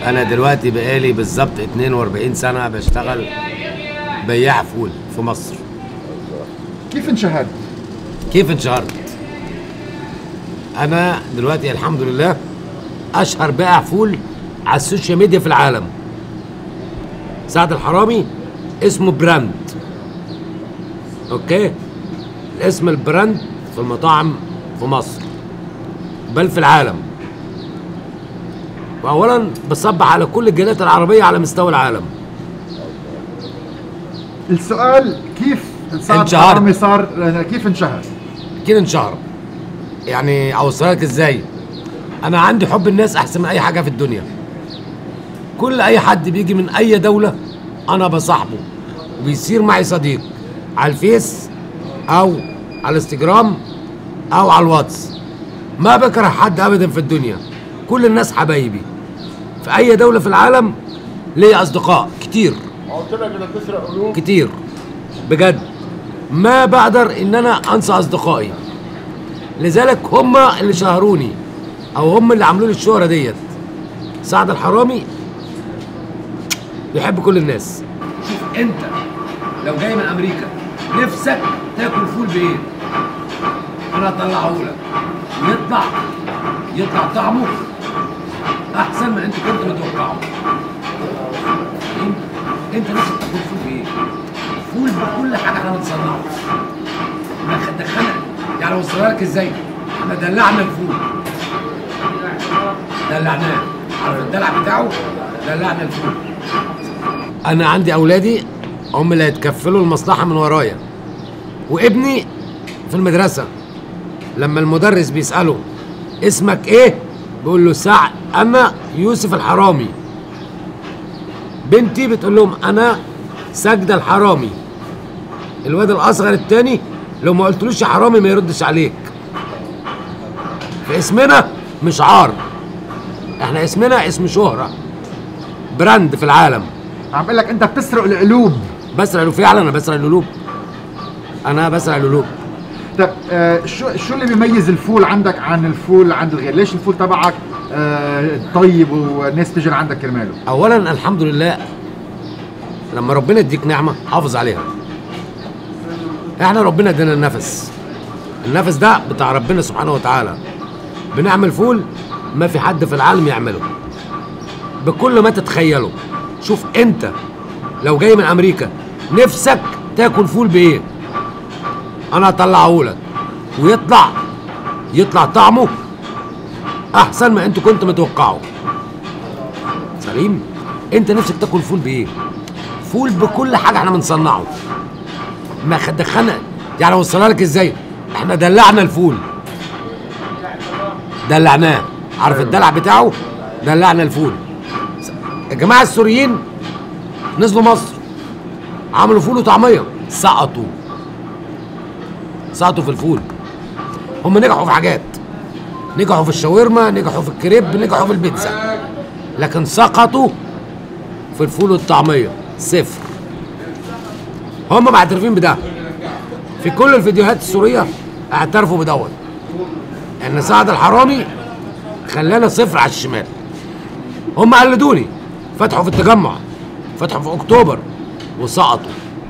انا دلوقتي بقالي بالظبط 42 سنه بشتغل بياع فول في مصر كيف انشهرت؟ كيف انشهرت انا دلوقتي الحمد لله اشهر بائع فول على السوشيال ميديا في العالم سعد الحرامي اسمه براند اوكي اسم البراند في المطاعم في مصر بل في العالم واولا بصبح على كل الجاليات العربيه على مستوى العالم السؤال كيف سعد انشهرت. الحرامي صار كيف انشهر؟ كده انشهر يعني اوصلك ازاي انا عندي حب الناس احسن من اي حاجه في الدنيا كل اي حد بيجي من اي دوله انا بصاحبه وبيصير معي صديق على الفيس او على الانستجرام او على الواتس ما بكره حد ابدا في الدنيا كل الناس حبايبي في اي دوله في العالم ليا اصدقاء كتير قلت لك انك تسرق قلوب كتير بجد ما بقدر ان انا انسى اصدقائي لذلك هم اللي شهروني او هم اللي عملوا لي الشهره ديت سعد الحرامي بيحب كل الناس شوف انت لو جاي من امريكا نفسك تاكل فول بايه انا هطلعه لك يطلع يطلع طعمه احسن من انت كنت متوقعه انت انت نفسك تاكل فول بايه فول بكل حاجه احنا بنصنعه دخ- دخلنا يعني وصلها لك ازاي احنا دلعنا الفول دلعناه عارف الدلع بتاعه دلعنا الفول انا عندي اولادي هم اللي هيتكفلوا المصلحه من ورايا وابني في المدرسه لما المدرس بيساله اسمك ايه بيقول له سعد انا يوسف الحرامي بنتي بتقول لهم انا سجدة الحرامي الواد الاصغر التاني لو ما قلتلوش يا حرامي ما يردش عليك فاسمنا مش عار احنا اسمنا اسم شهرة براند في العالم عم بقول لك انت بتسرق القلوب بسرق القلوب فعلا انا بسرق القلوب انا بسرق القلوب طيب آه شو شو اللي بيميز الفول عندك عن الفول عند الغير؟ ليش الفول تبعك آه طيب والناس تيجي لعندك كرماله؟ اولا الحمد لله لما ربنا يديك نعمه حافظ عليها احنا ربنا ادانا النفس النفس ده بتاع ربنا سبحانه وتعالى بنعمل فول ما في حد في العالم يعمله بكل ما تتخيله شوف انت لو جاي من امريكا نفسك تاكل فول بايه انا هطلعه لك ويطلع يطلع طعمه احسن ما انت كنت متوقعه سليم انت نفسك تاكل فول بايه فول بكل حاجه احنا بنصنعه ما خ- دخلنا يعني اوصلها لك ازاي احنا دلعنا الفول دلعناه عارف الدلع بتاعه دلعنا الفول س- الجماعه السوريين نزلوا مصر عملوا فول وطعميه سقطوا سقطوا في الفول هم نجحوا في حاجات نجحوا في الشاورما نجحوا في الكريب نجحوا في البيتزا لكن سقطوا في الفول والطعميه صفر هم معترفين بده في كل الفيديوهات السوريه اعترفوا بدوت ان سعد الحرامي خلانا صفر على الشمال هم قلدوني فتحوا في التجمع فتحوا في اكتوبر وسقطوا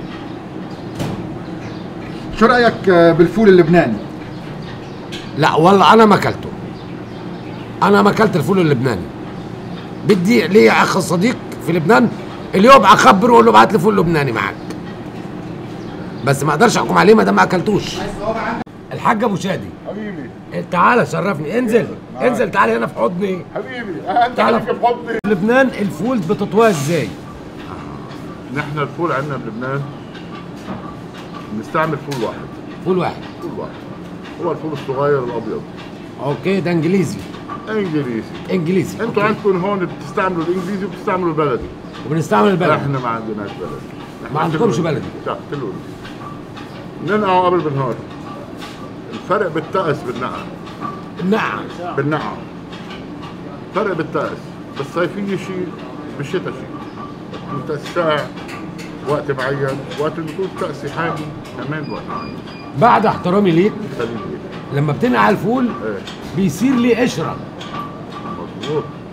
شو رايك آه بالفول اللبناني؟ لا والله انا ما اكلته انا ما اكلت الفول اللبناني بدي ليا اخ صديق في لبنان اليوم اخبره واقول له ابعت لي فول لبناني معاك بس ما اقدرش احكم عليه ما دام ما اكلتوش الحاج ابو شادي حبيبي تعالى شرفني انزل انزل تعالى هنا في حضني حبيبي آه، انت تعال. خليك في حضني في لبنان الفول بتطواه ازاي نحن الفول عندنا بلبنان بنستعمل فول واحد فول واحد فول واحد هو الفول الصغير الابيض اوكي ده انجليزي انجليزي انجليزي انتوا أوكي. عندكم هون بتستعملوا الانجليزي وبتستعملوا البلدي وبنستعمل البلد احنا ما عندناش بلدي نحن ما عندكمش كله- بلدي. لا كله ننقعه قبل بالنهار الفرق بالتأس بالنقع نعم بالنقع فرق بالتأس بالصيفية شيء بالشتاء شيء بتكون تأس ساقع وقت معين وقت اللي بيكون تأسي حامي كمان وقت معين بعد احترامي ليك خليني لما بتنقع الفول ايه بيصير ليه قشره مظبوط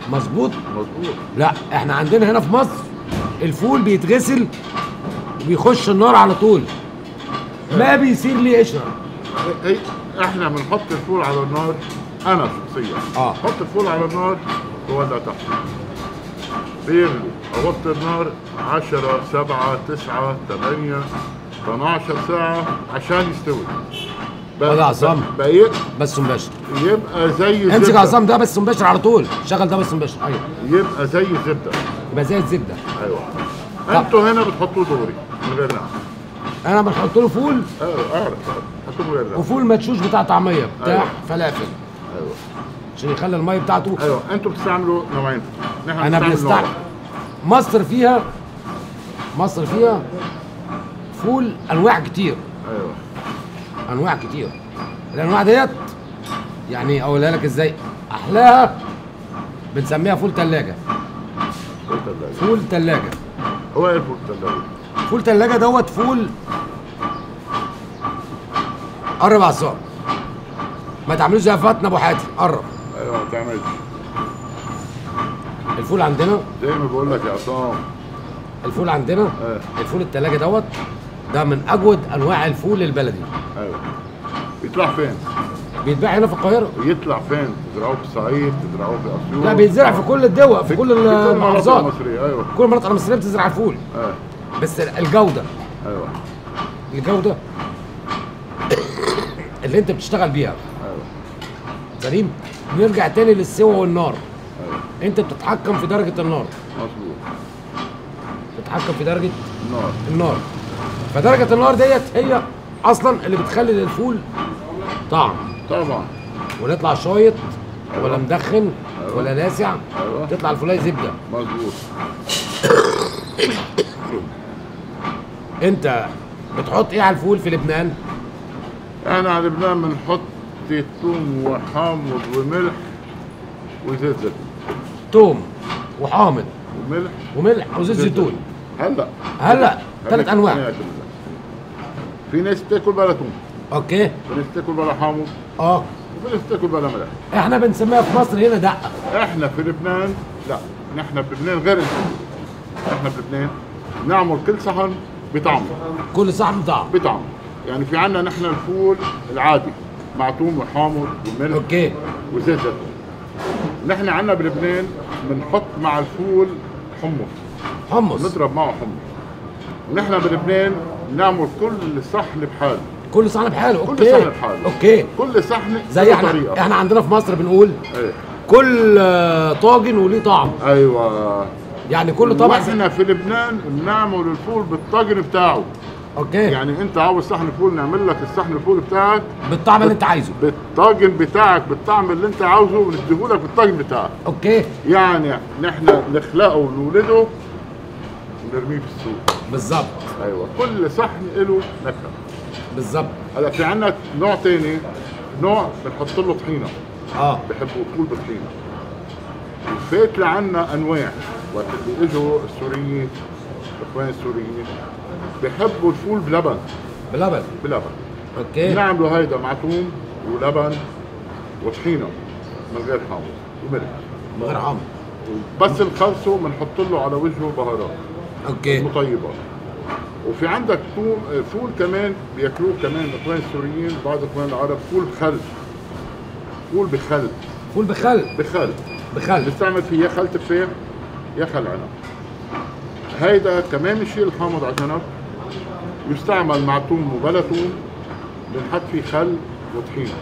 مظبوط مظبوط لا احنا عندنا هنا في مصر الفول بيتغسل وبيخش النار على طول ما بيصير ليه قشره هي احنا بنحط الفول على النار انا شخصيا آه. حط الفول على النار وولع تحت بيغلي اوطي النار 10 7 9 8 12 ساعة عشان يستوي ب- ولا عصام. ب- بي- بس مباشر يبقى زي امسك الزبدة عصام ده بس مباشر على طول شغل ده بس مباشر ايوه يبقى زي الزبدة يبقى زي الزبده ايوه انتوا هنا بتحطوه دوري من غير نعم انا بنحط له فول ايوه اعرف حطوه من غير نعم وفول مدشوش بتاع طعميه بتاع أيوة. فلافل ايوه عشان يخلي الميه بتاعته ايوه انتوا بتستعملوا نوعين نحن انا بنستعمل بنستعمل نوع. مصر فيها مصر فيها فول انواع كتير ايوه انواع كتير الانواع ديت يعني اقولها لك ازاي احلاها بنسميها فول تلاجة فول تلاجة فول تلاجة هو ايه الفول تلاجة؟ فول تلاجة دوت فول قرب عصام ما تعملوش زي فاتنا ابو حاتم قرب ايوه ما تعملش الفول عندنا زي ما بقول لك يا عصام الفول عندنا اه. الفول التلاجة دوت ده من اجود انواع الفول البلدي ايوه يطلع فين؟ بيتباع هنا في القاهره يطلع فين؟ تزرعوه في الصعيد، تزرعوه في اسيوط لا بيتزرع في كل الدول في كل المناطق المحافظات المصرية ايوه كل المناطق المصريه بتزرع الفول ايه بس الجوده ايوه الجوده اللي انت بتشتغل بيها ايوه سليم نرجع تاني للسوى والنار ايوه انت بتتحكم في درجه النار مظبوط بتتحكم في درجه النار النار فدرجه النار ديت هي اصلا اللي بتخلي للفول طعم طبعا ولا يطلع شايط ولا أيوة. مدخن أيوة. ولا لاسع أيوة. تطلع الفولايه زبده مظبوط انت بتحط ايه على الفول في لبنان احنا على لبنان بنحط ثوم وحامض وملح وزيت زيتون توم وحامض وملح وملح وزيت زيتون هلا هلا ثلاث انواع هلا. في ناس بتاكل بلا ثوم اوكي في ناس بتاكل بلا حامض اه وفي ناس بتاكل بلا ملح احنا بنسميها في مصر هنا دقه احنا في لبنان لا نحن بلبنان غير انتم احنا بلبنان نعمل كل صحن بطعمه كل صاحب طعم بطعمه يعني في عنا نحن الفول العادي مع ثوم وحامض وملح اوكي وزيت زيتون نحن عنا بلبنان بنحط مع الفول حمص حمص نضرب معه حمص ونحن بلبنان نعمل كل صحن بحاله كل صحن بحاله كل اوكي صحن بحاله اوكي كل صحن زي له احنا طريقه احنا عندنا في مصر بنقول ايه كل آه، طاجن وليه طعم ايوه يعني كل طبق زي- واحنا في لبنان بنعمل الفول بالطاجن بتاعه اوكي يعني انت عاوز صحن فول نعمل لك الصحن الفول بتاعك بالطعم اللي انت عايزه بالطاجن بتاعك بالطعم اللي انت عاوزه ونديهولك بالطاجن بتاعك اوكي يعني نحن نخلقه ونولده ونرميه في السوق بالظبط ايوه كل صحن له نكهه بالظبط هلا في عندنا نوع تاني نوع بنحط له طحينه اه بحبوا الفول بالطحينه فات لعنا انواع وقت اللي اجوا السوريين الاخوان السوريين بحبوا الفول بلبن بلبن بلبن اوكي نعمله هيدا مع ثوم ولبن وطحينه من غير حامض وملح من غير حمر بس نخلصه بنحط له على وجهه بهارات اوكي مطيبه وفي عندك ثوم فول كمان بياكلوه كمان الاخوان السوريين بعض الاخوان العرب فول بخل فول بخل فول بخل بخل بخل بنستعمل فيه يا خل تفاح يا خل عنب هيدا كمان بنشيل الحامض على جنب يستعمل مع ثوم وبلا ثوم بنحط فيه خل وطحينه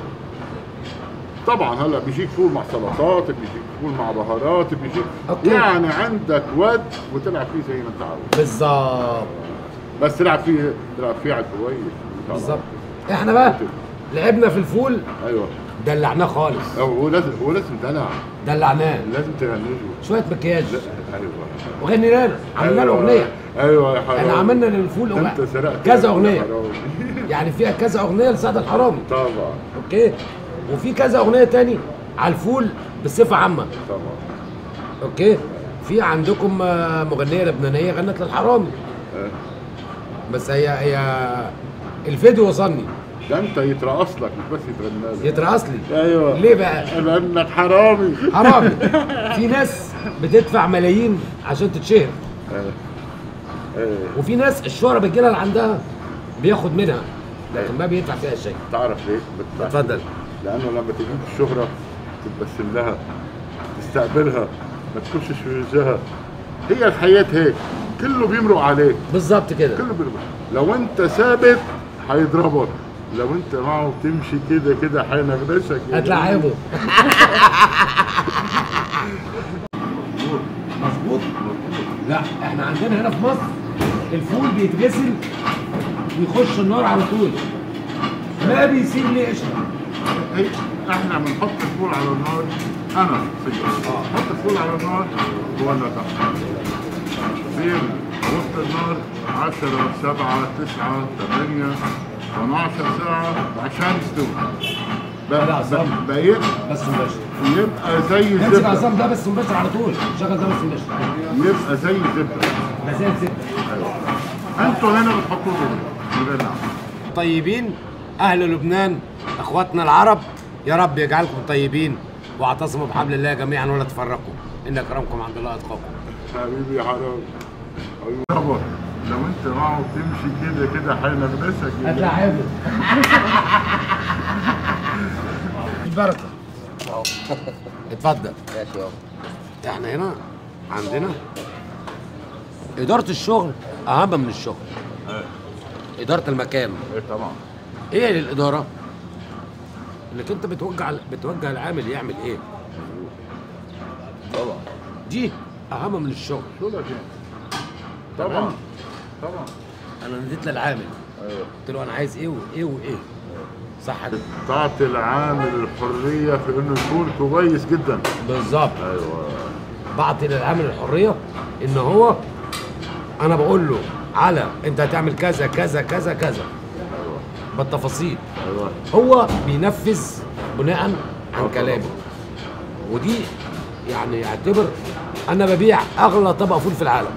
طبعا هلا بيجيك فول مع سلطات بيجيك فول مع بهارات بيجيك أوكي. يعني عندك ود وتلعب فيه زي ما انت عاوز بالظبط بس تلعب فيه تلعب فيه على الكويس بالظبط احنا بقى لعبنا في الفول ايوه دلعناه خالص هو لازم هو لازم دلع دلعناه لازم تغنجه شويه مكياج لا ايوه وغنينا له عملنا له اغنيه ايوه يا حرام احنا عملنا للفول انت أغنية. سرقت كذا يا اغنيه حرام. يعني فيها كذا اغنيه لسعد الحرامي طبعا اوكي وفي كذا اغنيه تاني على الفول بصفه عامه طبعا اوكي في عندكم آه، مغنيه لبنانيه غنت للحرامي آه. بس هي هي الفيديو وصلني ده انت يترقص لك مش بس يتغنى لك يترقص لي ايوه ليه بقى؟ لانك حرامي حرام في ناس بتدفع ملايين عشان تتشهر ايه وفي ناس الشهرة بتجيلها اللي عندها بياخد منها لكن ما بيدفع فيها شيء تعرف ليه؟ بتدفع اتفضل لانه لما تجيب الشهره تتبسم لها تستقبلها ما تكبش في وجهها هي الحياه هيك كله بيمرق عليك بالظبط كده كله بيمرق لو انت ثابت هيضربك لو انت معه تمشي كده كده هينغدشك هتلعبه مظبوط لا احنا عندنا هنا في مصر الفول بيتغسل ويخش النار على طول ما بيسيب لي قشره هي احنا بنحط الفول على النار انا شخصيا حط الفول على النار ولا تحت بين وسط النار 10 7 9 8 12 ساعة عشان يستوي لا، بقى عصام. بقيت بس مباشر يبقى زي امسك الزبدة عصام ده بس مباشر على طول شغل ده بس مباشر يبقى زي الزبدة مزاج زبده ايوه انتوا هنا بتحطوا له من غير نعم طيبين اهل لبنان اخواتنا العرب يا رب يجعلكم طيبين واعتصموا بحبل الله جميعا ولا تفرقوا ان اكرمكم عند الله اتقاكم حبيبي يا حرام ايوه صبر لو انت معه تمشي كده كده هينغمسك هتلاعبه البركه اتفضل ماشي اهو احنا هنا عندنا إدارة الشغل أهم من الشغل إدارة المكان ايه طبعا إيه الإدارة؟ إنك أنت بتوجع بتوجه العامل يعمل إيه؟ طبعا دي أهم من الشغل شو لك يعني؟ طبعا طبعا أنا ناديت للعامل ايوه قلت له أنا عايز إيه وإيه وإيه صح كده؟ تعطي العامل الحريه في انه يكون كويس جدا بالظبط ايوه بعطي للعامل الحرية إن هو أنا بقول له على أنت هتعمل كذا كذا كذا كذا بالتفاصيل ايوه هو بينفذ بناء عن كلامي ودي يعني اعتبر انا ببيع اغلى طبق فول في العالم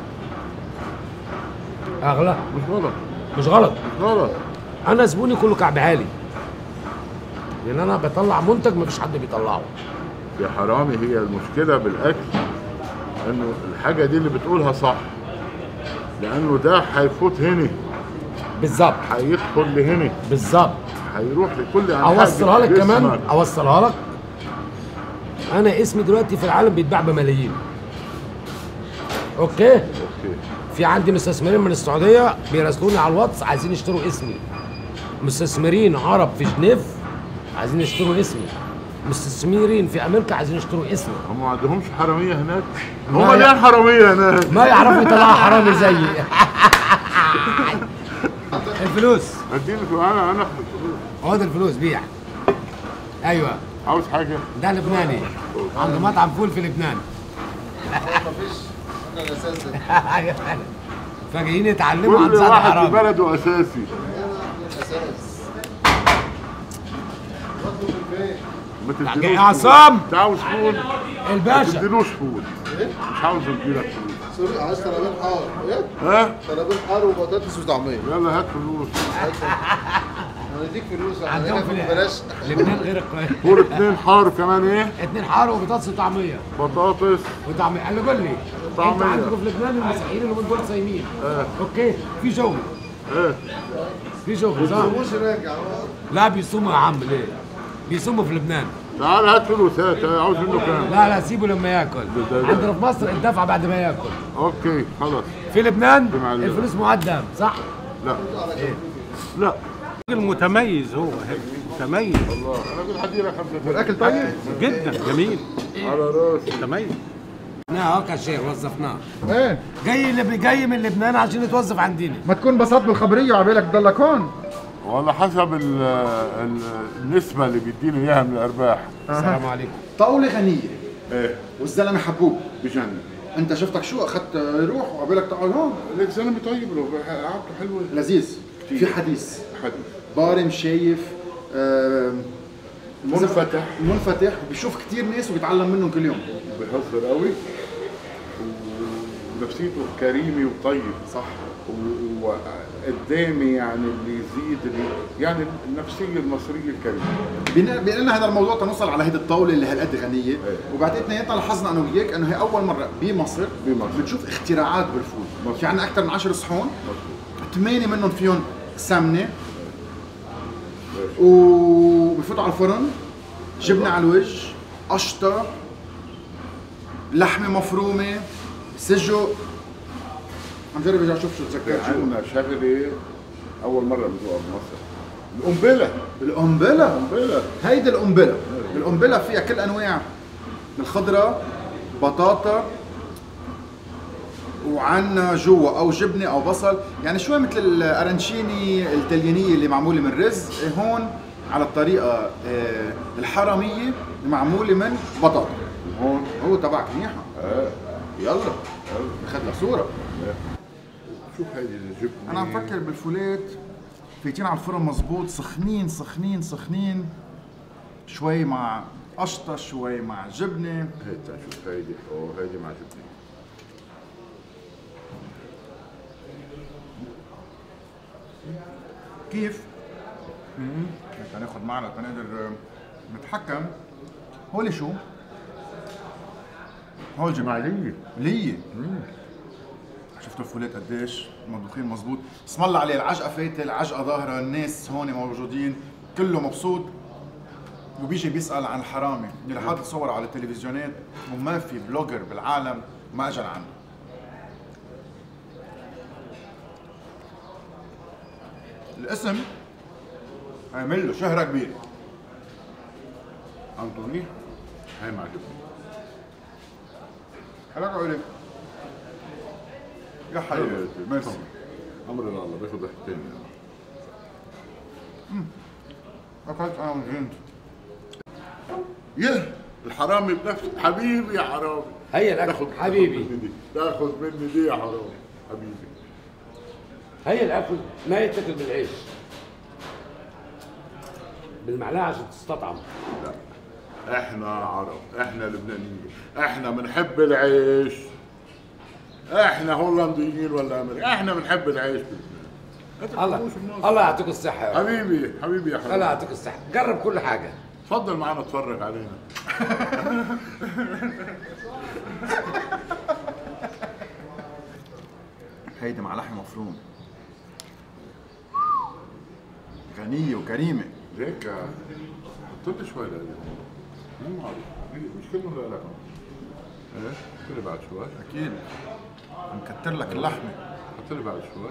اغلى مش غلط مش غلط مش غلط انا زبوني كله كعب عالي لان انا بطلع منتج مفيش حد بيطلعه يا حرامي هي المشكله بالاكل انه الحاجه دي اللي بتقولها صح لانه ده هيفوت هنا بالظبط هيدخل لهنا بالظبط هيروح لكل انحاء اوصلها لك كمان جسمك. اوصلها لك انا اسمي دلوقتي في العالم بيتباع بملايين اوكي اوكي في عندي مستثمرين من السعوديه بيراسلوني على الواتس عايزين يشتروا اسمي مستثمرين عرب في جنيف عايزين يشتروا اسمي مستثمرين في امريكا عايزين يشتروا اسمي هم ما عندهمش حراميه هناك ما هم ليه يع- حراميه هناك ما يعرفوا يطلعوا حرامي زيي الفلوس اديني انا انا اخد الفلوس. خد الفلوس بيع ايوه عاوز حاجه ده لبناني عنده مطعم فول في لبنان مفيش انا الاساس فجايين يتعلموا عن كل سعد واحد في حرامي بلده اساسي الاساس ما جاي تديلوش عصام! فول. انت عاوز فول ما الباشا تديلوش فول مش عاوز اديلك فلوس سوري عايز ترابين حار ايه؟ ها ترابين حار وبطاطس وطعميه يلا هات فلوس هنديك فلوس عندهم هنديك في ببلاش لبنان غير القاهره فول اتنين حار كمان ايه اتنين حار وبطاطس وطعميه بطاطس وطعميه قال له قول لي طعمية. انتوا عندكم في لبنان المسيحيين اللي من دول صايمين اه اوكي في شغل ايه في شغل صح مش راجع لا بيصوموا يا عم ليه بيصوموا في لبنان تعال هات فلوس هات عاوز منه كام لا لا سيبه لما ياكل ده- ده- عندنا في مصر الدفع بعد ما ياكل اوكي خلاص في لبنان بمعلومة. الفلوس مقدم صح لا لا راجل متميز هو متميز الله انا كنت هدي لك خمسة الاكل طيب جدا جميل على راسي متميز احنا اهو كاشير وظفناه ايه جاي اللي جاي من لبنان عشان يتوظف عندنا ما تكون بسط بالخبريه وعبالك تضلك هون والله حسب ال ال النسبة اللي بيديني اياها من الارباح السلام عليكم طاولة غنية ايه والزلمة حبوب بجنن انت شفتك شو اخذت روح وعبالك تقعد هون لك زلمة طيب له قعدته حلوة لذيذ في حديث حدث بارم شايف آم، منفتح منفتح وبيشوف كتير ناس وبيتعلم منهم كل يوم بيهزر قوي نفسيته كريمه وطيب صح و- وقدامي يعني اللي يزيد اللي يعني النفسيه المصريه الكريمه بناء بان هذا الموضوع تنوصل على هيدي الطاوله اللي هالقد غنيه إيه. وبعدين اثنيناتنا لاحظنا انا وياك انه هي اول مره بمصر بمصر. بنشوف اختراعات بالفول مظبوط. في عندنا اكثر من 10 صحون مظبوط ثمانيه منهم فيهم سمنه وبفوتوا على الفرن جبنه على الوجه قشطه لحمه مفرومه سجق عم جرب ارجع اشوف شو تذكرت شو عندنا شغله اول مره بدوقها بمصر القنبله القنبله القنبله هيدي القنبله القنبله فيها كل انواع الخضره بطاطا وعنا جوا او جبنه او بصل يعني شوي مثل الارنشيني التليانيه اللي معموله من رز هون على الطريقه آه، الحراميه معموله من بطاطا هون هو تبعك منيحه آه. يلا اخذ لها صوره شوف هيدي الجبنه انا عم فكر بالفولات فايتين على الفرن مزبوط سخنين سخنين سخنين شوي مع قشطه شوي مع جبنه هي تعال شوف هيدي اوه هيدي مع جبنه كيف؟ هيك هناخد معنا تنقدر نتحكم هولي شو؟ هول جبنه معليه ليه شفتوا الفولات قديش مطبوخين مزبوط اسم الله عليه العجقه فايته العجقه ظاهره الناس هون موجودين كله مبسوط وبيجي بيسال عن الحرامي اللي حاطط صور على التلفزيونات وما في بلوجر بالعالم ما اجى عنه الاسم عمل له شهره كبيره انطوني هي مع جبنه حلاك عليك يا حبيبي ميرسي امر الله باخذ ضحكتين اكلت انا وجنت يه الحرامي بنفسه حبيبي يا حرامي هيا الاكل تاخذ حبيبي تاخذ مني دي تاخذ مني دي يا حرامي حبيبي هيا الاكل ما يتاكل بالعيش بالمعلقه عشان تستطعم لا احنا عرب احنا لبنانيين احنا بنحب العيش احنا هولنديين ولا امريكا احنا بنحب العيش بلبنان الله الله يعطيك الصحه يا رب. حبيبي حبيبي يا الله حبيبي يعطيك الصحه جرب كل حاجه تفضل معنا اتفرج علينا هيدي مع لحم مفروم غنية وكريمة ليك حط لي شوي لك مو معروف مش كلهم لك ايه حط لي بعد شوي أكيد مكتر لك اللحمة حط لي بعد شوي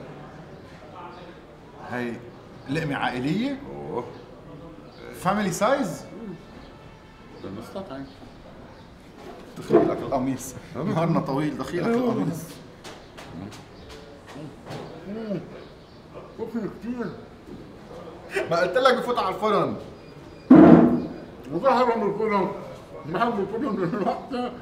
هي لقمة عائلية اوه فاميلي سايز بنستطعم دخيلك القميص نهارنا طويل دخيلك القميص وفي كتير ما قلت لك بفوت على الفرن وظهرهم الكلهم معهم الكلهم من الوقت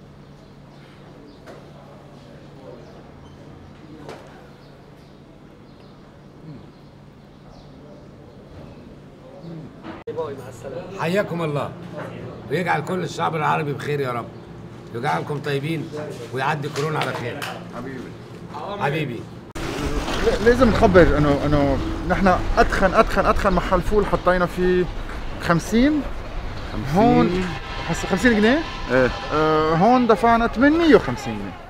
حياكم الله ويجعل كل الشعب العربي بخير يا رب يجعلكم طيبين ويعدي كورونا على خير حبيبي حبيبي لازم نخبر انه انه نحن اتخن اتخن اتخن محل فول حطينا فيه 50 هون هسه 50 جنيه؟ ايه آه هون دفعنا 850 جنيه